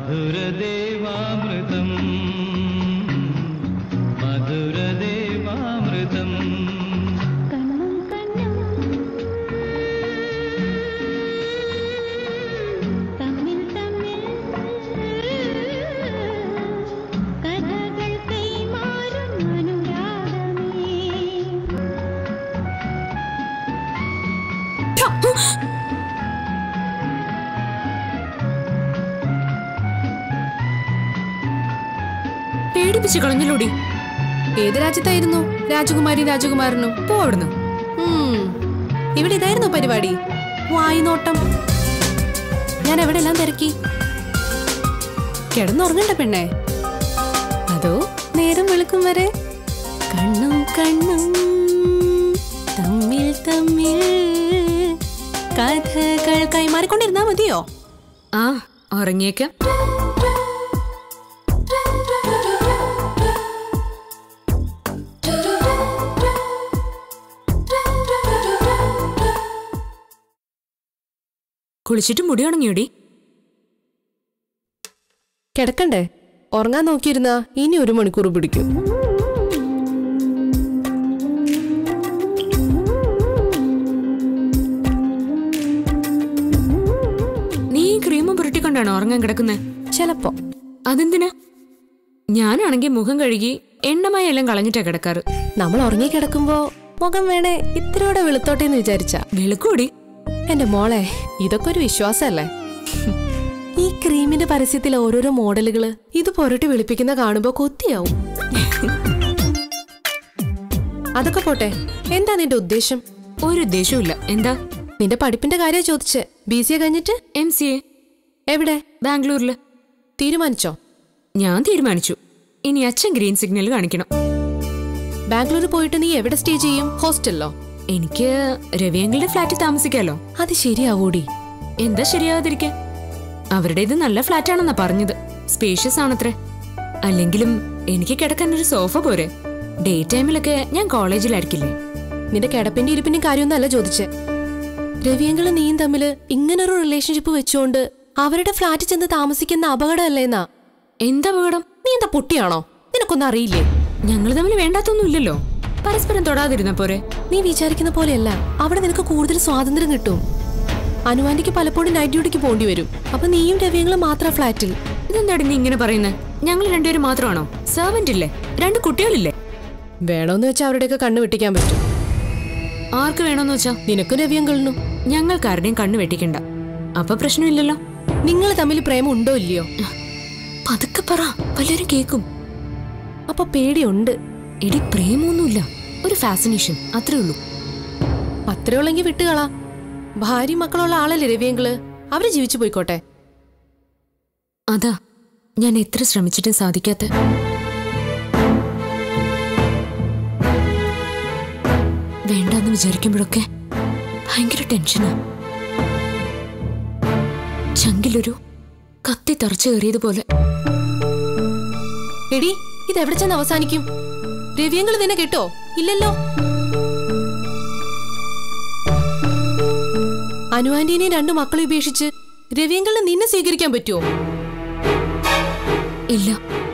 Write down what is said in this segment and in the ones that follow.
മധുരദേവാമൃതം മധുരദേവാമൃതം കണ്ണും കണ്ണും തമ്മിൽ തമ്മിൽ കഥകൾ കൈമാറും അനുരാഗമേ പേടിപ്പിച്ച് കളഞ്ഞല്ലോടി ഏത് രാജ്യത്തായിരുന്നു രാജകുമാരി രാജകുമാരനും പോ അവിടുന്ന് ഉം. ഇവിടെ ഇതായിരുന്നു പരിപാടി വായിനോട്ടം ഞാൻ എവിടെല്ലാം തിരക്കി കിടന്നുറങ്ങണ്ട പെണ്ണേ അതോ നേരം വെളുക്കും വരെ കണ്ണും കണ്ണും തമ്മിൽ തമ്മിൽ കഥകൾ കൈമാറിക്കൊണ്ടിരുന്നാ മതിയോ ആ ഉറങ്ങിയേക്കാം കുളിച്ചിട്ട് മുടി ഉണങ്ങിയോടി കിടക്കണ്ടേ ഉറങ്ങാൻ നോക്കിയിരുന്നാ ഇനി ഒരു മണിക്കൂർ പിടിക്കും നീ ഈ ക്രീമും പുരട്ടിക്കൊണ്ടാണോ ഉറങ്ങാൻ കിടക്കുന്നേ ചിലപ്പോ അതെന്തിനാ ഞാനാണെങ്കിൽ മുഖം കഴുകി എണ്ണമായ എല്ലാം കളഞ്ഞിട്ടാ കിടക്കാറ് നമ്മൾ ഉറങ്ങി കിടക്കുമ്പോ മുഖം വേണേ ഇത്രയോടെ വെളുത്തോട്ടെ എന്ന് വിചാരിച്ച വെളുക്കൂടി എന്റെ മോളെ ഇതൊക്കെ ഒരു വിശ്വാസല്ലേ ഈ ക്രീമിന്റെ പരസ്യത്തിലെ ഓരോരോ മോഡലുകള് ഇത് പുരട്ടി വെളുപ്പിക്കുന്ന കാണുമ്പോ കൊത്തിയാവും അതൊക്കെ പോട്ടെ എന്താ നിന്റെ ഉദ്ദേശം ഒരു ഉദ്ദേശവും എന്താ നിന്റെ പഠിപ്പിന്റെ കാര്യം ചോദിച്ചേ ബി സി എ കഴിഞ്ഞിട്ട് എം സി എ എവിടെ ബാംഗ്ലൂരില് തീരുമാനിച്ചോ ഞാൻ തീരുമാനിച്ചു ഇനി അച്ഛൻ ഗ്രീൻ സിഗ്നൽ കാണിക്കണം ബാംഗ്ലൂർ പോയിട്ട് നീ എവിടെ സ്റ്റേ ചെയ്യും ഹോസ്റ്റലിലോ എനിക്ക് രവിയങ്ങളുടെ ഫ്ലാറ്റിൽ താമസിക്കാലോ അത് ശരിയാവൂടി എന്താ ശരിയാവാതിരിക്കാൻ അവരുടേത് നല്ല ഫ്ലാറ്റ് ആണെന്നാ പറഞ്ഞത് സ്പേഷ്യസ് ആണത്രേ അല്ലെങ്കിലും എനിക്ക് കിടക്കാൻ ഒരു സോഫ പോരെ ഡേ ടൈമിലൊക്കെ ഞാൻ കോളേജിലായിരിക്കില്ലേ നിന്റെ കിടപ്പിന്റെ ഇരിപ്പിന്റെ കാര്യമൊന്നല്ല ചോദിച്ചേ രവിയങ്കളും നീയും തമ്മില് ഇങ്ങനൊരു റിലേഷൻഷിപ്പ് വെച്ചുകൊണ്ട് അവരുടെ ഫ്ലാറ്റിൽ ചെന്ന് താമസിക്കുന്ന അപകടമല്ലേന്നാ എന്താ അപകടം നീ എന്താ പൊട്ടിയാണോ നിനക്കൊന്നും അറിയില്ലേ ഞങ്ങൾ തമ്മിൽ വേണ്ടാത്തൊന്നും ഇല്ലല്ലോ പരസ്പരം തൊടാതിരുന്ന പോരെ നീ വിചാരിക്കുന്ന പോലെയല്ല അവിടെ നിനക്ക് കൂടുതൽ സ്വാതന്ത്ര്യം കിട്ടും അനുവാന്റിക്ക് പലപ്പോഴും നൈറ്റ് ഡ്യൂട്ടിക്ക് പോണ്ടി വരും അപ്പൊ നീയും രവിയങ്ങളും മാത്രം ഫ്ലാറ്റിൽ ഇതെന്താടി നീ ഇങ്ങനെ പറയുന്നത് ഞങ്ങൾ രണ്ടുപേരും മാത്രമാണോ സെർവന്റ് ഇല്ലേ രണ്ട് കുട്ടികളില്ലേ വേണോന്ന് വെച്ചാൽ അവരുടെയൊക്കെ കണ്ണ് വെട്ടിക്കാൻ പറ്റും ആർക്ക് വേണമെന്ന് വെച്ചാ നിനക്കും രവിയങ്കളിനും ഞങ്ങൾക്കാരുടെയും കണ്ണു വെട്ടിക്കണ്ട അപ്പൊ പ്രശ്നമില്ലല്ലോ നിങ്ങൾ തമ്മിൽ പ്രേമം ഉണ്ടോ ഇല്ലയോ പതുക്കെ പറ പലരും കേക്കും അപ്പൊ പേടിയുണ്ട് എടി പ്രേമൊന്നുമില്ല ഒരു ഫാസിനേഷൻ അത്രേ ഉള്ളൂ അത്രയുള്ളെങ്കിൽ വിട്ടുകളാ ഭാര്യ മക്കളുള്ള ആളല്ലേ രവിയങ്കള് അവര് ജീവിച്ചു പോയിക്കോട്ടെ അതാ ഞാൻ എത്ര ശ്രമിച്ചിട്ടും സാധിക്കാത്ത വേണ്ടെന്ന് വിചാരിക്കുമ്പോഴൊക്കെ ഭയങ്കര ടെൻഷനാ ചങ്കിലൊരു കത്തി തറച്ചു കയറിയതുപോലെ എടി ഇത് എവിടെ ചെന്ന് അവസാനിക്കും രവിയങ്കള് നിന്നെ കേട്ടോ ഇല്ലല്ലോ അനുവാന്റീനെയും രണ്ടു മക്കളെ ഉപേക്ഷിച്ച് രവിയങ്കളിന് നിന്നെ സ്വീകരിക്കാൻ പറ്റുമോ ഇല്ല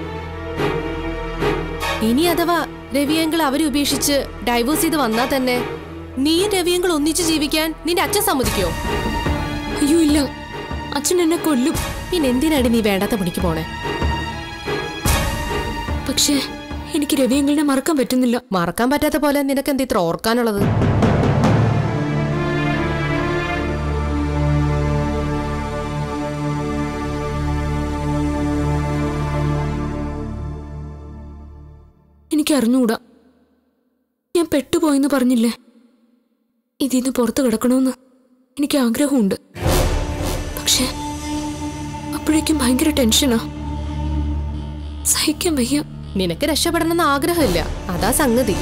ഇനി അഥവാ രവിയങ്കൾ അവരെ ഉപേക്ഷിച്ച് ഡൈവോഴ്സ് ചെയ്ത് വന്നാ തന്നെ നീയും രവിയങ്കൾ ഒന്നിച്ച് ജീവിക്കാൻ നിന്റെ അച്ഛൻ സമ്മതിക്കോ അയ്യോ ഇല്ല അച്ഛൻ എന്നെ കൊല്ലും പിന്നെ എന്തിനാണ് നീ വേണ്ടാത്ത പണിക്ക് പോണേ പക്ഷേ എനിക്ക് രവിയങ്ങളിനെ മറക്കാൻ പറ്റുന്നില്ല മറക്കാൻ പറ്റാത്ത പോലെ നിനക്ക് എന്ത് ഇത്ര ഓർക്കാനുള്ളത് എനിക്ക് അറിഞ്ഞുകൂടാ ഞാൻ പെട്ടുപോയെന്ന് പറഞ്ഞില്ലേ ഇതിന്ന് പുറത്ത് കിടക്കണമെന്ന് എനിക്ക് ആഗ്രഹമുണ്ട് പക്ഷേ അപ്പോഴേക്കും ഭയങ്കര ടെൻഷനാ സഹിക്കാൻ വയ്യ നിനക്ക് രക്ഷപ്പെടണമെന്ന് ആഗ്രഹമില്ല അതാ സംഗതി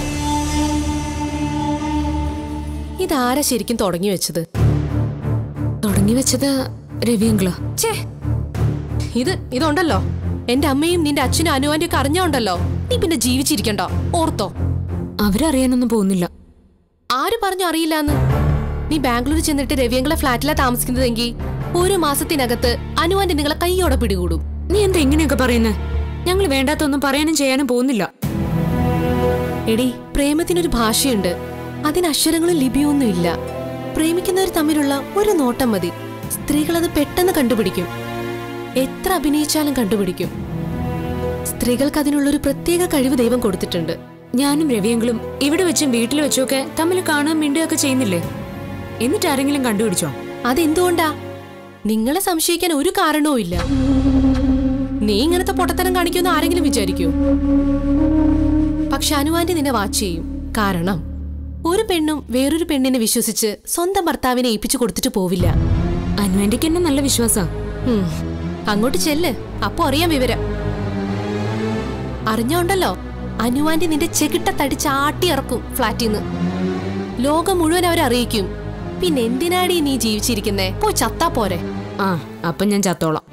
ഇതാരാ ശരിക്കും തുടങ്ങി വെച്ചത് തുടങ്ങി വെച്ചത് രവിയങ്കിള ഛേ ഇത് ഇതുണ്ടല്ലോ എന്റെ അമ്മയും നിന്റെ അച്ഛനും അനുവാന്റെ ഒക്കെ അറിഞ്ഞോണ്ടല്ലോ നീ പിന്നെ ജീവിച്ചിരിക്കണ്ട ഓർത്തോ അവരറിയാനൊന്നും പോകുന്നില്ല ആര് പറഞ്ഞു അറിയില്ലാന്ന് നീ ബാംഗ്ലൂർ ചെന്നിട്ട് രവിയങ്കളെ ഫ്ലാറ്റിലാ താമസിക്കുന്നതെങ്കിൽ ഒരു മാസത്തിനകത്ത് അനുവാന്റെ നിങ്ങളെ കൈയോടെ പിടികൂടും നീ എന്താ ഇങ്ങനെയൊക്കെ പറയുന്നത് ഞങ്ങൾ വേണ്ടാത്തൊന്നും പറയാനും ചെയ്യാനും പോകുന്നില്ല എടി പ്രേമത്തിനൊരു ഭാഷയുണ്ട് അതിന് അക്ഷരങ്ങളും ലിപിയൊന്നും ഇല്ല പ്രേമിക്കുന്നവർ തമ്മിലുള്ള ഒരു നോട്ടം മതി സ്ത്രീകൾ അത് പെട്ടെന്ന് കണ്ടുപിടിക്കും എത്ര അഭിനയിച്ചാലും കണ്ടുപിടിക്കും സ്ത്രീകൾക്ക് അതിനുള്ളൊരു പ്രത്യേക കഴിവ് ദൈവം കൊടുത്തിട്ടുണ്ട് ഞാനും രവിയെങ്കിലും ഇവിടെ വെച്ചും വീട്ടിൽ വെച്ചും ഒക്കെ തമ്മിൽ കാണുകയും മിണ്ടുകയൊക്കെ ചെയ്യുന്നില്ലേ എന്നിട്ട് ആരെങ്കിലും കണ്ടുപിടിച്ചോ അതെന്തുകൊണ്ടാ നിങ്ങളെ സംശയിക്കാൻ ഒരു കാരണവും ഇല്ല നീ ഇങ്ങനത്തെ പൊട്ടത്തരം കാണിക്കുമെന്ന് ആരെങ്കിലും വിചാരിക്കൂ പക്ഷെ അനുവാന്റി നിന്നെ വാച്ച് ചെയ്യും കാരണം ഒരു പെണ്ണും വേറൊരു പെണ്ണിനെ വിശ്വസിച്ച് സ്വന്തം ഭർത്താവിനെ ഏൽപ്പിച്ചു കൊടുത്തിട്ട് പോവില്ല അനുവേണ്ടിക്ക് എന്നെ നല്ല വിശ്വാസാ ഉം, അങ്ങോട്ട് ചെല്ല് അപ്പൊ അറിയാം വിവരം അറിഞ്ഞോണ്ടല്ലോ അനുവാന്റി നിന്റെ ചെകിട്ട തടിച്ച് ആട്ടി ഇറക്കും ഫ്ലാറ്റിന്ന് ലോകം മുഴുവൻ അവരറിയിക്കും പിന്നെ എന്തിനാടി നീ ജീവിച്ചിരിക്കുന്നേ പോയി ചത്താ പോരെ ആ അപ്പം ഞാൻ ചത്തോളാം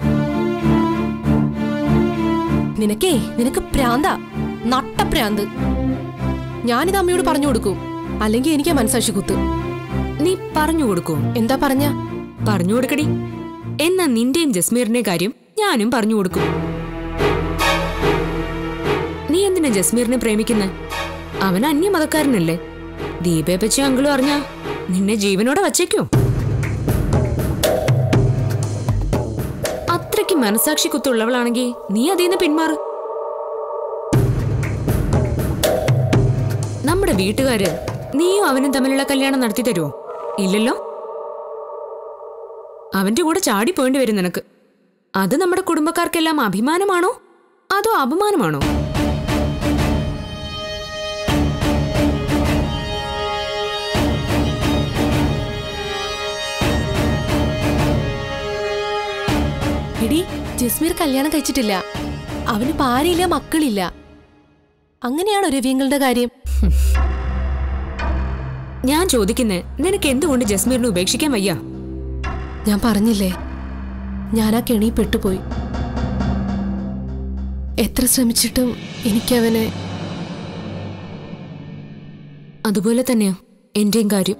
നിനക്കേ നിനക്ക് പ്രാന്ത നട്ടപ്രാന്ത് ഞാനിത് അമ്മയോട് പറഞ്ഞു കൊടുക്കും അല്ലെങ്കിൽ എനിക്ക് മനസാക്ഷി കുത്തു നീ പറഞ്ഞു കൊടുക്കൂ എന്താ പറഞ്ഞ പറഞ്ഞു കൊടുക്കടി എന്നാ നിന്റെയും ജസ്മീറിന്റെയും കാര്യം ഞാനും പറഞ്ഞു കൊടുക്കും നീ എന്തിനാ ജസ്മീറിനെ പ്രേമിക്കുന്നെ അവൻ അന്യമതക്കാരനല്ലേ ദീപയെ പറ്റി അങ്കിളും അറിഞ്ഞ നിന്നെ ജീവനോടെ വച്ചേക്കോ അത്രയ്ക്ക് മനസാക്ഷി കുത്തുള്ളവളാണെങ്കിൽ നീ അതീന്ന് പിന്മാറ് നമ്മുടെ വീട്ടുകാര് നീയും അവനും തമ്മിലുള്ള കല്യാണം നടത്തി തരുമോ ഇല്ലല്ലോ അവന്റെ കൂടെ ചാടി പോയിന്റ് വരും നിനക്ക് അത് നമ്മുടെ കുടുംബക്കാർക്കെല്ലാം അഭിമാനമാണോ അതോ അപമാനമാണോ എടി ജസ്മീർ കല്യാണം കഴിച്ചിട്ടില്ല അവന് ഭാര്യയില്ല മക്കളില്ല അങ്ങനെയാണോ രവിയങ്ങളുടെ കാര്യം ഞാൻ ചോദിക്കുന്നേ നിനക്ക് എന്തുകൊണ്ട് ജസ്മീറിനെ ഉപേക്ഷിക്കാൻ വയ്യ ഞാൻ പറഞ്ഞില്ലേ ഞാൻ ആ കെണി പെട്ടുപോയി എത്ര ശ്രമിച്ചിട്ടും എനിക്കവനെ അതുപോലെ തന്നെയാ എന്റെയും കാര്യം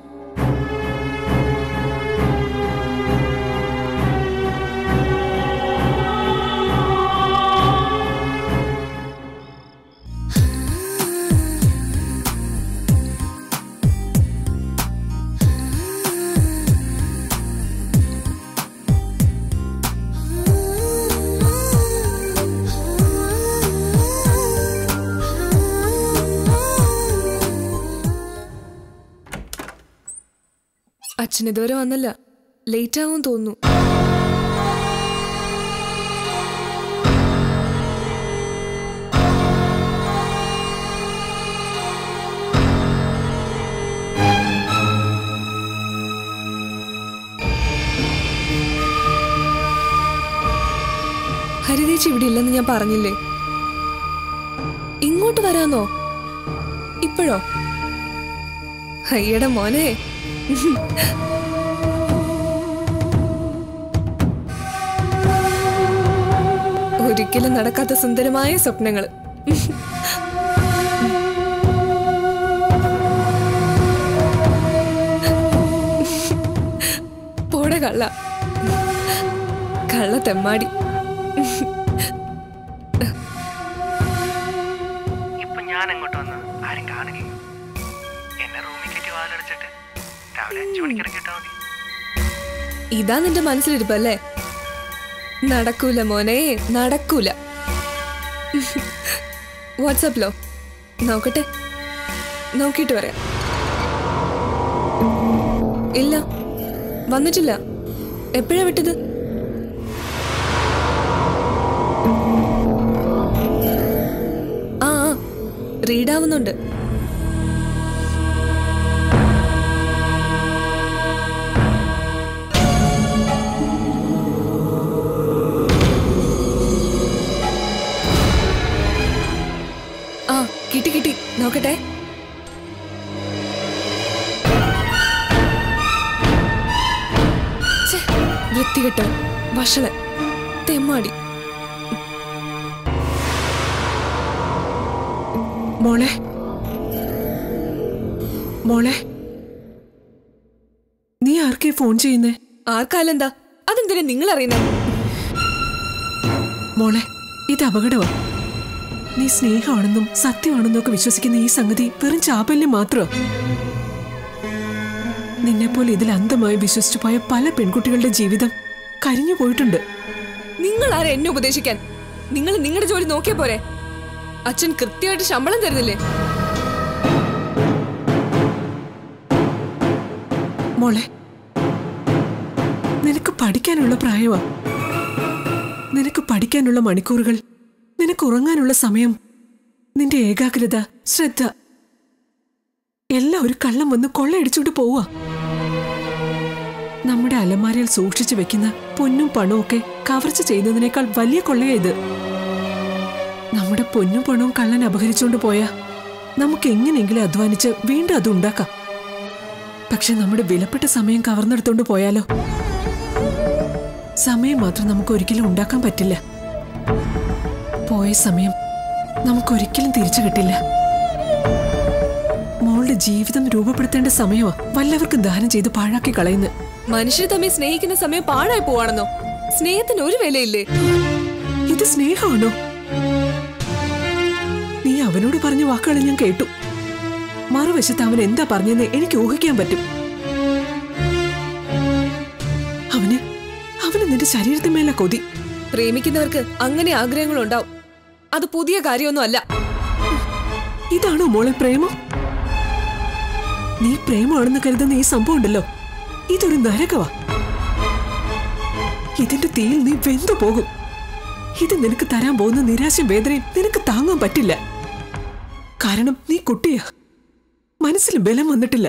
അച്ഛൻ ഇതുവരെ വന്നല്ല ലേറ്റ് ആവും തോന്നുന്നു ഹരിതേച്ചി ഇവിടെ ഇല്ലെന്ന് ഞാൻ പറഞ്ഞില്ലേ ഇങ്ങോട്ട് വരാന്നോ ഇപ്പോഴോ അയ്യട മോനെ ഒരിക്കലും നടക്കാത്ത സുന്ദരമായ സ്വപ്നങ്ങൾ പോടെ കള്ള കള്ള തെമ്മാടി ഇപ്പൊ ഞാൻ അങ്ങോട്ട് വന്ന് ആരും കാണുകയും എന്നെ റൂമിൽ കയറ്റി വാലടച്ചിട്ട് രാവിലെ അഞ്ചു മണിക്ക് ഇറങ്ങിയിട്ടാ മതി ഇതാ നിന്റെ മനസ്സിലിരിപ്പല്ലേ നടക്കൂല മോനെ നടക്കൂല വാട്സാപ്പിലോ നോക്കട്ടെ നോക്കിയിട്ട് പറയാം ഇല്ല വന്നിട്ടില്ല എപ്പോഴാ വിട്ടത് ആ ആ റീഡാവുന്നുണ്ട് ആ കിട്ടി കിട്ടി നോക്കട്ടെ ഛെ, വൃത്തികെട്ട വഷള തെമ്മാടി മോളെ മോളെ നീ ആർക്കേ ഫോൺ ചെയ്യുന്നേ ആർക്കാലെന്താ അതെന്തിനാ നിങ്ങൾ അറിയുന്നത് മോളെ ഇത് അപകടമാ നീ സ്നേഹമാണെന്നും സത്യമാണെന്നും ഒക്കെ വിശ്വസിക്കുന്ന ഈ സംഗതി വെറും ചാപല്യം മാത്രമാ നിന്നെപ്പോലെ ഇതിൽ അന്ധമായി വിശ്വസിച്ചു പോയ പല പെൺകുട്ടികളുടെ ജീവിതം കരിഞ്ഞു പോയിട്ടുണ്ട് നിങ്ങൾ ആരാ എന്നെ ഉപദേശിക്കാൻ നിങ്ങൾ നിങ്ങളുടെ ജോലി നോക്കിയ പോരെ അച്ഛൻ കൃത്യമായിട്ട് ശമ്പളം തരുന്നില്ലേ മോളെ നിനക്ക് പഠിക്കാനുള്ള പ്രായമാ നിനക്ക് പഠിക്കാനുള്ള മണിക്കൂറുകൾ നിനക്ക് ഉറങ്ങാനുള്ള സമയം നിന്റെ ഏകാഗ്രത ശ്രദ്ധ എല്ലാം ഒരു കള്ളം വന്ന് കൊള്ളയടിച്ചോണ്ട് പോവാ നമ്മുടെ അലമാരയിൽ സൂക്ഷിച്ചു വെക്കുന്ന പൊന്നും പണവും ഒക്കെ കവർച്ച ചെയ്യുന്നതിനേക്കാൾ വലിയ കൊള്ളയാ ഇത് നമ്മുടെ പൊന്നും പണവും കള്ളൻ അപഹരിച്ചുകൊണ്ട് പോയാ നമുക്ക് എങ്ങനെയെങ്കിലും അധ്വാനിച്ച് വീണ്ടും അത് ഉണ്ടാക്കാം പക്ഷെ നമ്മുടെ വിലപ്പെട്ട സമയം കവർന്നെടുത്തോണ്ട് പോയാലോ സമയം മാത്രം നമുക്ക് ഒരിക്കലും ഉണ്ടാക്കാൻ പറ്റില്ല പോയ സമയം നമുക്ക് ഒരിക്കലും തിരിച്ചു കിട്ടില്ല മോളുടെ ജീവിതം രൂപപ്പെടുത്തേണ്ട സമയമാ വല്ലവർക്കും ദാനം ചെയ്ത് പാഴാക്കി കളയുന്നത് മനുഷ്യർ തമ്മിൽ സ്നേഹിക്കുന്ന സമയം പാഴായി പോവാണെന്നോ സ്നേഹത്തിന് ഒരു വിലയില്ലേ ഇത് സ്നേഹമാണോ നീ അവനോട് പറഞ്ഞ വാക്കുകൾ ഞാൻ കേട്ടു മറുവശത്ത് അവൻ എന്താ പറഞ്ഞെന്ന് എനിക്ക് ഊഹിക്കാൻ പറ്റും അവന് അവന് നിന്റെ ശരീരത്തിന്മേല കൊതി പ്രേമിക്കുന്നവർക്ക് അങ്ങനെ ആഗ്രഹങ്ങളുണ്ടാവും അത് പുതിയ കാര്യമൊന്നും അല്ല ഇതാണോ മോളെ പ്രേമം നീ പ്രേമമാണെന്ന് കരുതുന്ന ഈ സംഭവം ഉണ്ടല്ലോ ഇതൊരു നരകവാ ഇതിന്റെ തീയിൽ നീ വെന്തു പോകും ഇത് നിനക്ക് തരാൻ പോകുന്ന നിരാശയും വേദനയും നിനക്ക് താങ്ങാൻ പറ്റില്ല കാരണം നീ കുട്ടിയാ മനസ്സിൽ ബലം വന്നിട്ടില്ല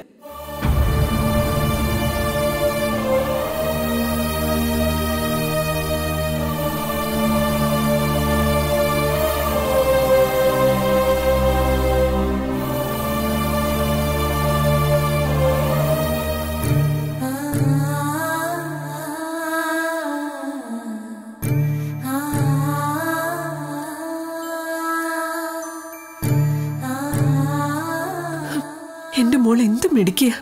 എന്റെ മോൾ എന്ത് മിടിക്കുക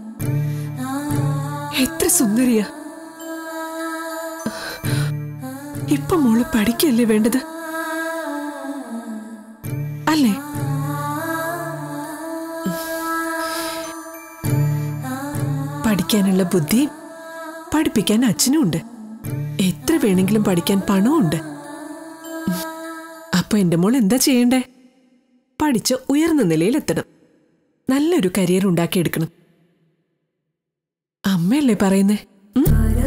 എത്ര സുന്ദരിയാ ഇപ്പൊ മോള് പഠിക്കല്ലേ വേണ്ടത് അല്ലേ പഠിക്കാനുള്ള ബുദ്ധി പഠിപ്പിക്കാൻ അച്ഛനും ഉണ്ട് എത്ര വേണമെങ്കിലും പഠിക്കാൻ പണവും ഉണ്ട് അപ്പൊ എന്റെ മോൾ എന്താ ചെയ്യണ്ടേ പഠിച്ച് ഉയർന്ന നിലയിലെത്തണം നല്ലൊരു കരിയർ ഉണ്ടാക്കിയെടുക്കണം അമ്മയല്ലേ പറയുന്നേ ഉം?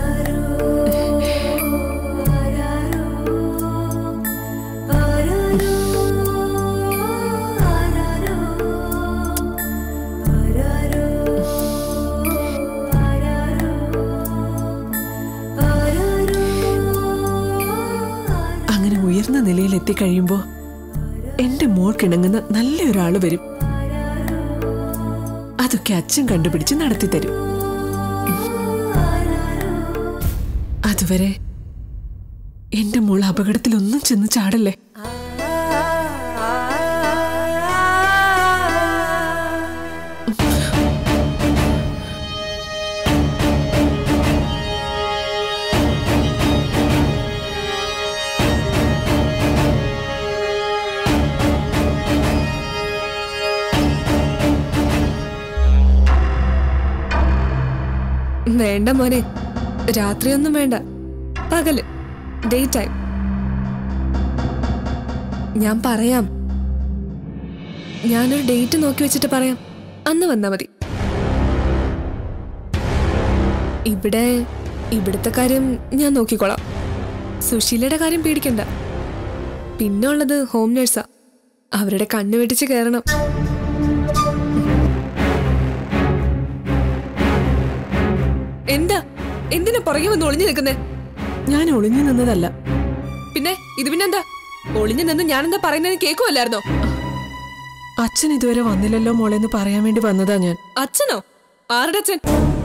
അങ്ങനെ ഉയർന്ന നിലയിൽ എത്തിക്കഴിയുമ്പോ എന്റെ മോൾക്കിണങ്ങുന്ന നല്ലൊരാള് വരും അതൊക്കെ അച്ഛൻ കണ്ടുപിടിച്ച് നടത്തി തരും അതുവരെ എന്റെ മോൾ അപകടത്തിലൊന്നും ചെന്ന് ചാടല്ലേ വേണ്ട മോനെ രാത്രിയൊന്നും വേണ്ട പകല് ഡേ ടൈം ഞാൻ പറയാം ഞാനൊരു ഡേറ്റ് നോക്കി വെച്ചിട്ട് പറയാം അന്ന് വന്നാ മതി ഇവിടെ ഇവിടുത്തെ കാര്യം ഞാൻ നോക്കിക്കോളാം സുശീലയുടെ കാര്യം പേടിക്കണ്ട പിന്നെ ഉള്ളത് ഹോം നേഴ്സാ അവരുടെ കണ്ണു വെട്ടിച്ച് കയറണം എന്താ എന്തിനാ പുറകെ വന്ന് ഒളിഞ്ഞു നിൽക്കുന്നേ ഞാൻ ഒളിഞ്ഞു നിന്നതല്ല പിന്നെ ഇത് പിന്നെന്താ ഒളിഞ്ഞു നിന്ന് ഞാനെന്താ പറയുന്നതിന് കേൾക്കുമല്ലായിരുന്നോ അച്ഛൻ ഇതുവരെ വന്നില്ലല്ലോ മോളെന്ന് പറയാൻ വേണ്ടി വന്നതാ ഞാൻ അച്ഛനോ ആരുടെ അച്ഛൻ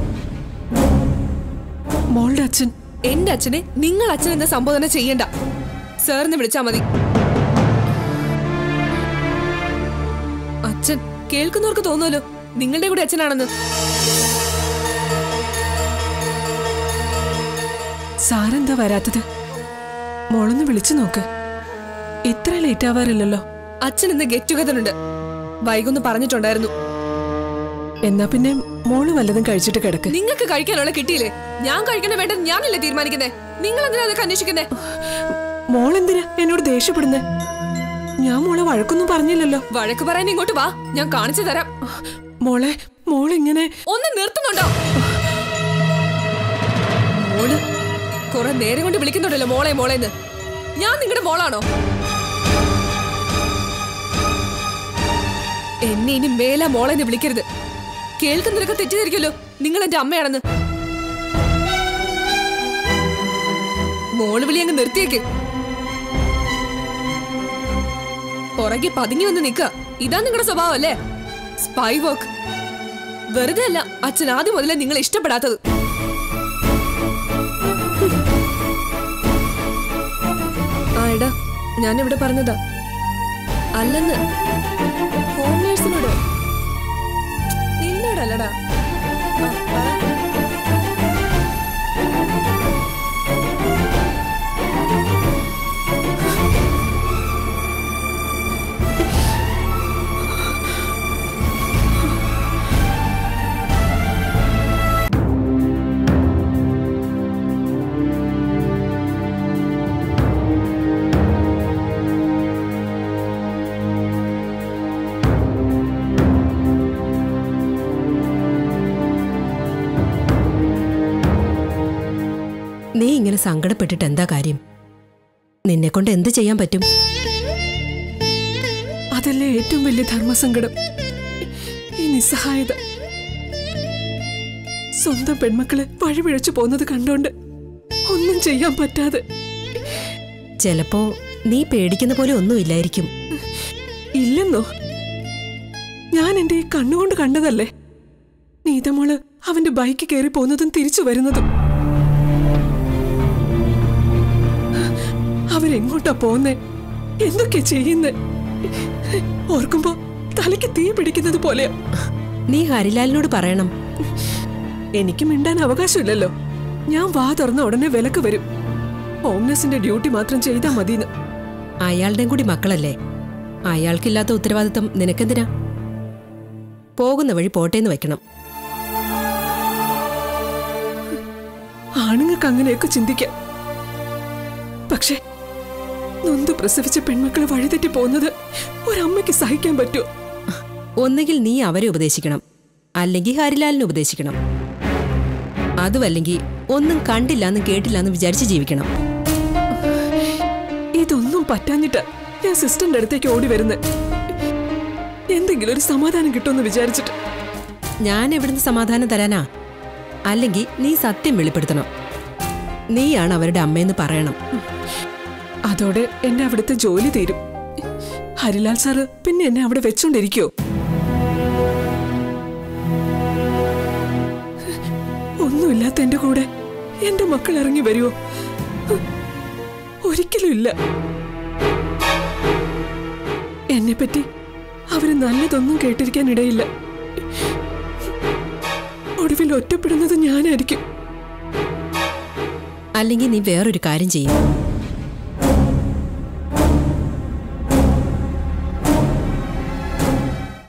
മോളുടെ അച്ഛൻ എന്റെ അച്ഛനെ നിങ്ങൾ അച്ഛൻ എന്ന സംബോധന ചെയ്യണ്ട സാറിന് വിളിച്ചാ മതി അച്ഛൻ കേൾക്കുന്നവർക്ക് തോന്നുമല്ലോ നിങ്ങളുടെ കൂടെ അച്ഛനാണെന്ന് സാരെന്താ വരാത്തത് മോളൊന്ന് വിളിച്ചു നോക്ക് ഇത്ര ലേറ്റ് ആവാറില്ലല്ലോ അച്ഛൻ ഇന്ന് ഗെറ്റ് ടുഗദർ ഉണ്ട് വൈകൊന്ന് പറഞ്ഞിട്ടുണ്ടായിരുന്നു എന്നാ പിന്നെ മോള് വല്ലതും കഴിച്ചിട്ട് കിടക്ക് നിങ്ങൾക്ക് കഴിക്കാനുള്ള കിട്ടിയില്ലേ ഞാൻ കഴിക്കണ വേണ്ടത് ഞാനല്ലേ തീരുമാനിക്കുന്നേ നിങ്ങൾ എന്തിനാ അതൊക്കെ അന്വേഷിക്കുന്നേ മോളെന്തിനാ എന്നോട് ദേഷ്യപ്പെടുന്നേ ഞാൻ മോളെ വഴക്കൊന്നും പറഞ്ഞില്ലല്ലോ വഴക്ക് പറയാൻ ഇങ്ങോട്ട് വാ ഞാൻ കാണിച്ചു തരാം മോളെ മോളിങ്ങനെ ഒന്ന് നിർത്തുന്നുണ്ടോ മോള് കുറെ നേരം കൊണ്ട് വിളിക്കുന്നുണ്ടല്ലോ മോളെ മോളേന്ന് ഞാൻ നിങ്ങളുടെ മോളാണോ എന്നെ ഇനി മേല മോളെന്ന് വിളിക്കരുത് കേൾക്കുന്നവരൊക്കെ തെറ്റിദ്ധരിക്കുമല്ലോ നിങ്ങൾ എന്റെ അമ്മയാണെന്ന് മോള് വിളി അങ്ങ് നിർത്തിയേക്ക് പുറകെ പതുങ്ങി വന്ന് നിക്ക ഇതാ നിങ്ങളുടെ സ്വഭാവം അല്ലേ സ്പൈ വർക്ക് വെറുതെ അല്ല അച്ഛൻ ആദ്യം മുതലേ നിങ്ങൾ ഇഷ്ടപ്പെടാത്തത് ആ എടാ ഞാൻ ഇവിടെ പറഞ്ഞതാ അല്ലെന്ന് ഹോം നേഴ്സിനോട് നിന്നോടല്ലടാ ആ, പറ. നീ ഇങ്ങനെ സങ്കടപ്പെട്ടിട്ട് എന്താ കാര്യം നിന്നെ കൊണ്ട് എന്ത് ചെയ്യാൻ പറ്റും അതല്ലേ ഏറ്റവും വലിയ ധർമ്മസങ്കടം ഈ നിസ്സഹായത സ്വന്തം പെൺമക്കളെ വഴിപിഴച്ചു പോകുന്നത് കണ്ടോണ്ട് ഒന്നും ചെയ്യാൻ പറ്റാതെ ചിലപ്പോ നീ പേടിക്കുന്ന പോലെ ഒന്നുമില്ലായിരിക്കും ഇല്ലെന്നോ ഞാൻ എന്റെ ഈ കണ്ണുകൊണ്ട് കണ്ടതല്ലേ നീതമോള് അവന്റെ ബൈക്ക് കയറി പോകുന്നതും തിരിച്ചു വരുന്നതും അവരെങ്ങോട്ടാ പോന്നേ എന്തൊക്കെ ചെയ്യുന്നേ ഓർക്കുമ്പോ തലയ്ക്ക് തീ പിടിക്കുന്നത് പോലെയാ നീ ഹരിലാലിനോട് പറയണം എനിക്ക് മിണ്ടാൻ അവകാശമില്ലല്ലോ ഞാൻ വാ തുറന്ന ഉടനെ വിലക്ക് വരും ഹോംനെസിന്റെ ഡ്യൂട്ടി മാത്രം ചെയ്താൽ മതിന്ന് അയാളുടെയും കൂടി മക്കളല്ലേ അയാൾക്കില്ലാത്ത ഉത്തരവാദിത്തം നിനക്കെന്തിനാ പോകുന്ന വഴി പോട്ടേന്ന് വെക്കണം ആണുങ്ങൾക്ക് അങ്ങനെയൊക്കെ ചിന്തിക്കാം പക്ഷേ നൊന്ത് പ്രസവിച്ച പെൺമക്കളെ വഴിതെറ്റി പോകുന്നത് ഒരമ്മയ്ക്ക് സഹിക്കാൻ പറ്റുമോ ഒന്നുകിൽ നീ അവരെ ഉപദേശിക്കണം അല്ലെങ്കിൽ ഹരിലാലിനെ ഉപദേശിക്കണം അതുമല്ലെങ്കിൽ ഒന്നും കണ്ടില്ലാന്നും കേട്ടില്ലാന്നും വിചാരിച്ച് ജീവിക്കണം ഇതൊന്നും പറ്റാഞ്ഞിട്ടാ ഞാൻ സിസ്റ്ററിന്റെ അടുത്തേക്ക് ഓടി വരുന്നത് എന്തെങ്കിലും ഒരു സമാധാനം കിട്ടുമെന്ന് വിചാരിച്ചിട്ട് ഞാൻ എവിടുന്ന് സമാധാനം തരാനാ അല്ലെങ്കിൽ നീ സത്യം വെളിപ്പെടുത്തണം നീയാണ് അവരുടെ അമ്മയെന്ന് പറയണം അതോടെ എന്നെ അവിടുത്തെ ജോലി തീരും ഹരിലാൽ സാറ് പിന്നെ എന്നെ അവിടെ വെച്ചോണ്ടിരിക്കോ ഒന്നുമില്ലാത്ത എന്റെ കൂടെ എന്റെ മക്കൾ ഇറങ്ങി വരുമോ ഒരിക്കലും ഇല്ല എന്നെപ്പറ്റി അവര് നല്ലതൊന്നും കേട്ടിരിക്കാൻ ഇടയില്ല ഒടുവിൽ ഒറ്റപ്പെടുന്നത് ഞാനായിരിക്കും അല്ലെങ്കിൽ നീ വേറൊരു കാര്യം ചെയ്യും